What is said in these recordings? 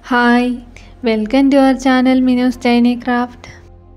hi welcome to our channel Minu's tiny craft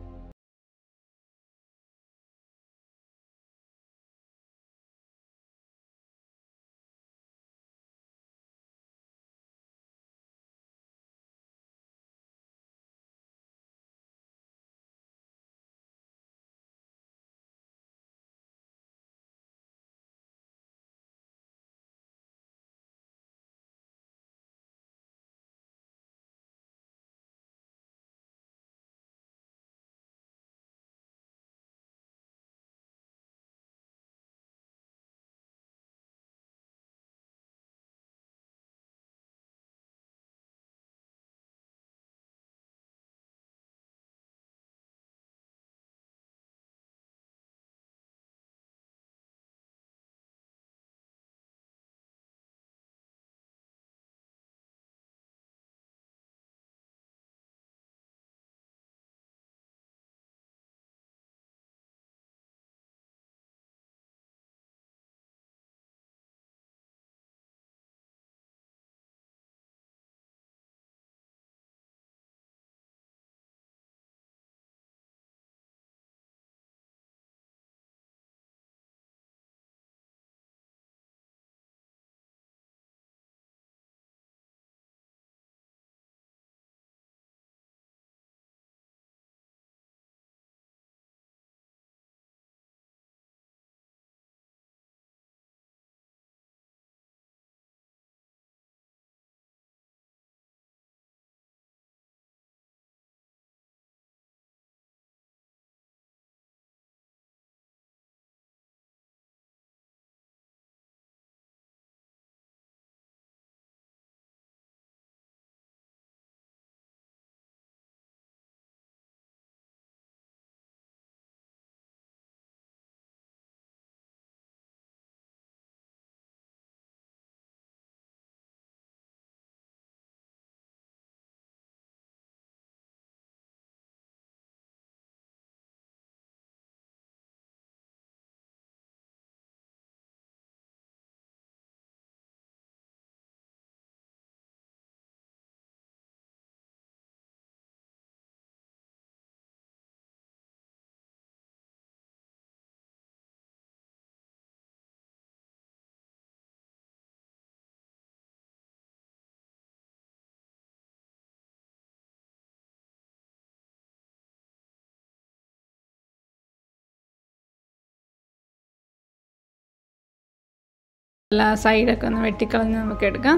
എല്ലാ സൈഡൊക്കെ ഒന്ന് വെട്ടിക്കളഞ്ഞ് നമുക്ക് എടുക്കാം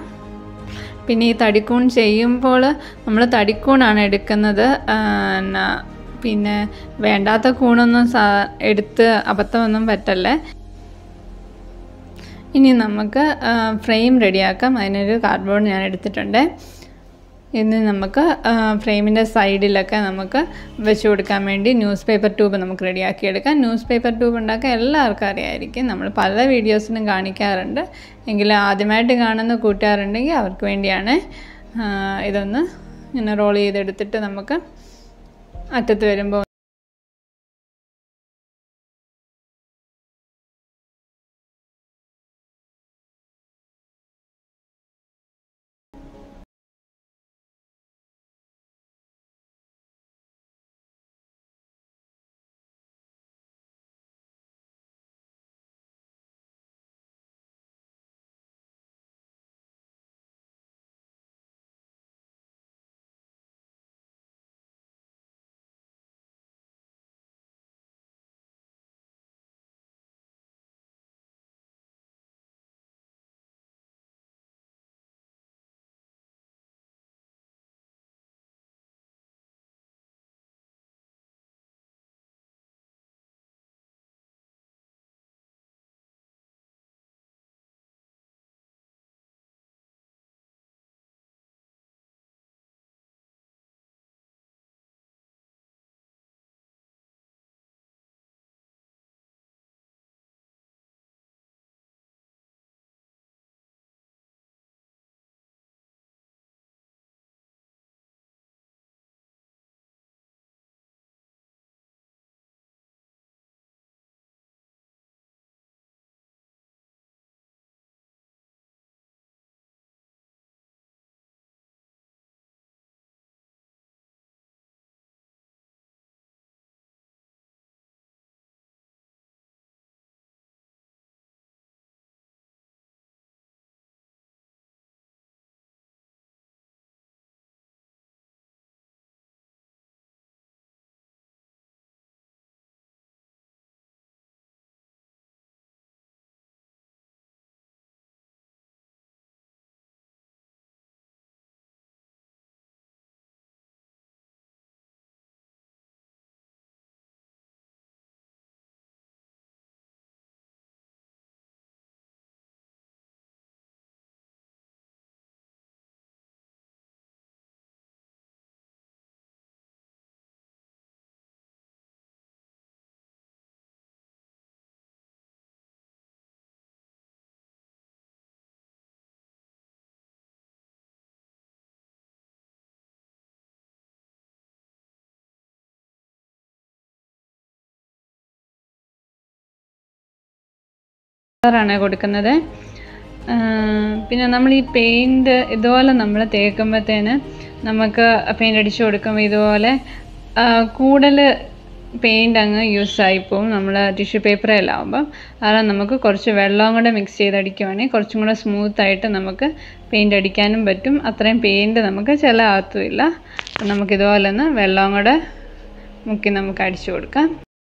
പിന്നെ ഈ തടിക്കൂൺ ചെയ്യുമ്പോൾ നമ്മൾ തടിക്കൂണാണ് എടുക്കുന്നത് ആ, എന്നാ, പിന്നെ വേണ്ടാത്ത കൂണൊന്നും സാ എടുത്ത് അബദ്ധമൊന്നും പറ്റല്ലേ ഇനി നമുക്ക് ഫ്രെയിം റെഡിയാക്കാം അതിനൊരു കാർഡ്ബോർഡ് ഞാൻ എടുത്തിട്ടുണ്ട് ഇന്ന് നമുക്ക് ഫ്രെയിമിൻ്റെ സൈഡിലൊക്കെ നമുക്ക് വെച്ച് കൊടുക്കാൻ വേണ്ടി ന്യൂസ് പേപ്പർ ട്യൂബ് നമുക്ക് റെഡിയാക്കി എടുക്കാം ന്യൂസ് പേപ്പർ ട്യൂബ് ഉണ്ടാക്കാൻ എല്ലാവർക്കും അറിയായിരിക്കും നമ്മൾ പല വീഡിയോസിലും കാണിക്കാറുണ്ട് എങ്കിലും ആദ്യമായിട്ട് കാണുന്ന കൂട്ടുകാരുണ്ടെങ്കിൽ അവർക്ക് വേണ്ടിയാണ് ആ, ഇതൊന്ന് ഇങ്ങനെ റോൾ ചെയ്തെടുത്തിട്ട് നമുക്ക് അറ്റത്ത് വരുമ്പോൾ കളറാണ് കൊടുക്കുന്നത് ആ, പിന്നെ നമ്മൾ ഈ പെയിൻറ് ഇതുപോലെ നമ്മൾ തേക്കുമ്പോഴത്തേന് നമുക്ക് പെയിൻ്റ് അടിച്ചു കൊടുക്കുമ്പോൾ ഇതുപോലെ കൂടുതൽ പെയിൻ്റ് അങ്ങ് യൂസ് ആയിപ്പോവും നമ്മൾ ടിഷ്യൂ പേപ്പറിലാവുമ്പം കാരണം നമുക്ക് കുറച്ച് വെള്ളവും കൂടെ മിക്സ് ചെയ്ത് അടിക്കുവാണെങ്കിൽ കുറച്ചും കൂടെ സ്മൂത്ത് ആയിട്ട് നമുക്ക് പെയിൻ്റ് അടിക്കാനും പറ്റും അത്രയും പെയിൻറ് നമുക്ക് ചിലവാകത്തുമില്ല അപ്പം നമുക്ക് ഇതുപോലെ ഒന്ന് വെള്ളവും കൂടെ മുക്കി നമുക്ക് അടിച്ചു കൊടുക്കാം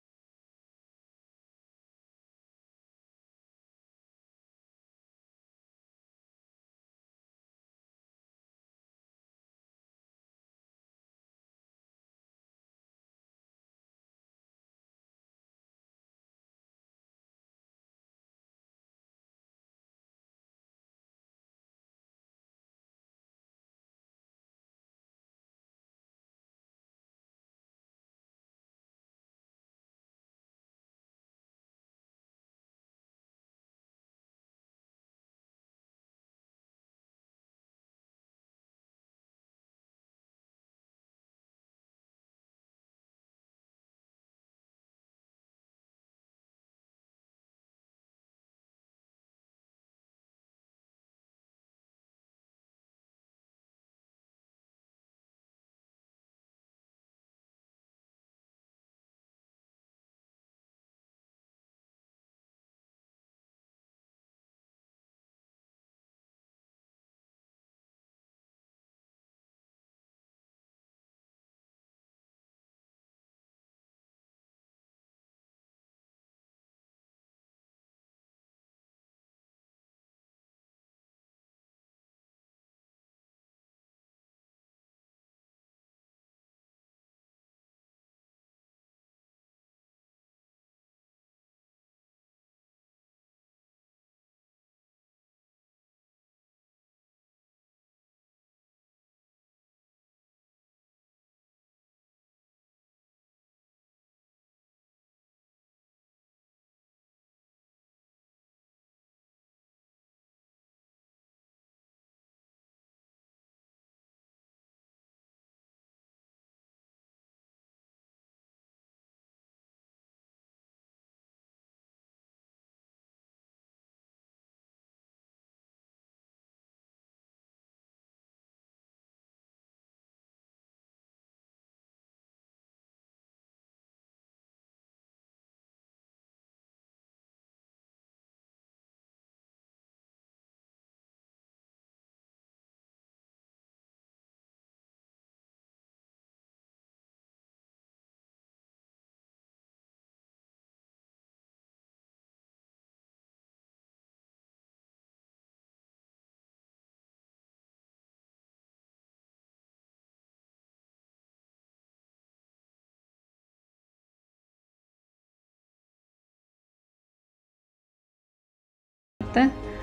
എടുത്ത്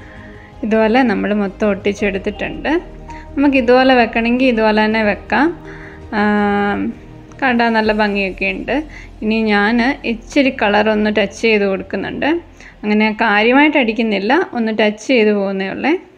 ഇതുപോലെ നമ്മൾ മൊത്തം ഒട്ടിച്ചെടുത്തിട്ടുണ്ട് നമുക്ക് ഇതുപോലെ വെക്കണമെങ്കിൽ ഇതുപോലെ തന്നെ വെക്കാം കണ്ടാൽ നല്ല ഭംഗിയൊക്കെ ഉണ്ട് ഇനി ഞാൻ ഇച്ചിരി കളർ ഒന്ന് ടച്ച് ചെയ്ത് കൊടുക്കുന്നുണ്ട് അങ്ങനെ കാര്യമായിട്ട് അടിക്കുന്നില്ല ഒന്ന് ടച്ച് ചെയ്ത് പോകുന്നേ ഉള്ളേ